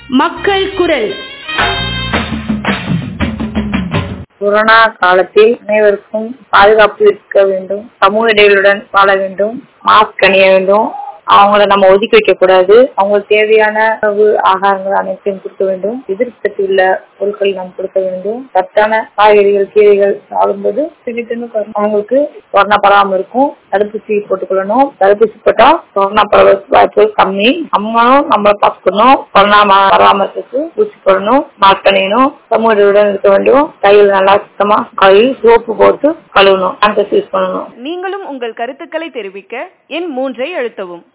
மக்கள் குரல் கொரோனா காலத்தில் அனைவருக்கும் பாதுகாப்பு இருக்க வேண்டும் சமூக இடைவெளியுடன் வாழ வேண்டும் மாஸ்க் அணிய வேண்டும் அவங்கள நம்ம ஒதுக்கி வைக்க கூடாது அவங்களுக்கு தேவையான உணவு ஆகாரங்கள் அனைத்தையும் கொடுக்க வேண்டும் எதிர்ப்பு சக்தி உள்ள பொருட்கள் நாம் கொடுக்க வேண்டும் சத்தான காய்கறிகள் கீரைகள் சாப்பிடும்போது திடீர்னு அவங்களுக்கு கொரோனா பரவாம இருக்கும் தடுப்பூசி போட்டுக்கொள்ளணும் தடுப்பூசி போட்டா கொரோனா பரவ வாய்ப்பு கம்மி நம்மளும் நம்மளை பார்த்துக்கணும் கொரோனா பரவாம இருக்கிறதுக்கு ஊசி போடணும் மாஸ்க் அணியணும் சமூக இடைவெளியுடன் இருக்க வேண்டும் கையில் நல்லா சுத்தமா கழுவி சோப்பு போட்டு கழுவணும் சானிடைசர் யூஸ் பண்ணணும் நீங்களும் உங்கள் கருத்துக்களை தெரிவிக்க எண் மூன்றை அழுத்தவும்